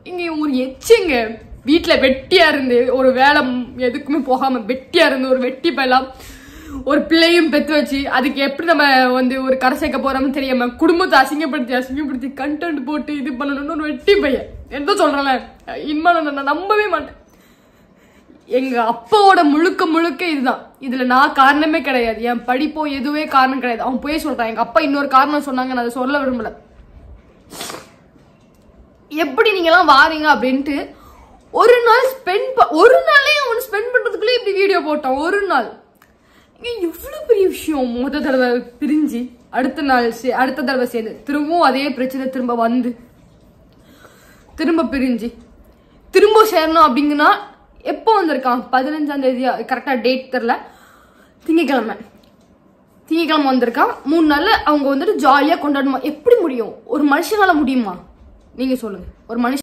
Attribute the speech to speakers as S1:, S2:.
S1: இங்க ஒரு எச்சுங்க வீட்டுல வெட்டியா இருந்து ஒரு வேலை எதுக்குமே போகாம வெட்டியா இருந்து ஒரு வெட்டி பையலாம் ஒரு பிள்ளையும் பெத்து வச்சு அதுக்கு எப்படி நம்ம வந்து ஒரு கரை சேர்க்க போறோம்னு தெரியாம குடும்பத்தை அசிங்கப்படுத்தி அசிங்கப்படுத்தி கண்டென்ட் போட்டு இது பண்ணணும்னு ஒரு வெட்டி பையன் என்ன சொல்றேன்ல இனிமே நான் நம்பவே மாட்டேன் எங்க அப்பாவோட முழுக்க முழுக்க இதுதான் இதுல நான் காரணமே கிடையாது என் படிப்போ எதுவே காரணம் கிடையாது அவன் போய் சொல்றான் எங்க அப்பா இன்னொரு காரணம் சொன்னாங்க நான் அதை சொல்ல விரும்பல எப்படி நீங்கலாம் வாரீங்க அப்படின்ட்டு ஒரு நாள் ஸ்பெண்ட் ஒரு நாளே அவன் ஸ்பெண்ட் பண்றதுக்குள்ளே இப்படி வீடியோ போட்டான் ஒரு நாள் இங்க இவ்வளவு பெரிய விஷயம் முத தடவை பிரிஞ்சு அடுத்த நாள் சே- அடுத்த தடவை சேர்ந்து திரும்பவும் அதே பிரச்சனை திரும்ப வந்து திரும்ப பிரிஞ்சு திரும்ப சேரணும் அப்படிங்கன்னா எப்போ வந்திருக்கான் பதினஞ்சாம் தேதி கரெக்டா டேட் தெரில திங்கக்கிழமை திங்கக்கிழமை வந்திருக்கான் மூணு நாள்ல அவங்க வந்துட்டு ஜாலியா கொண்டாடுமா எப்படி முடியும் ஒரு மனுஷனால முடியுமா நீங்க சொல்லுங்க ஒரு மனுஷன்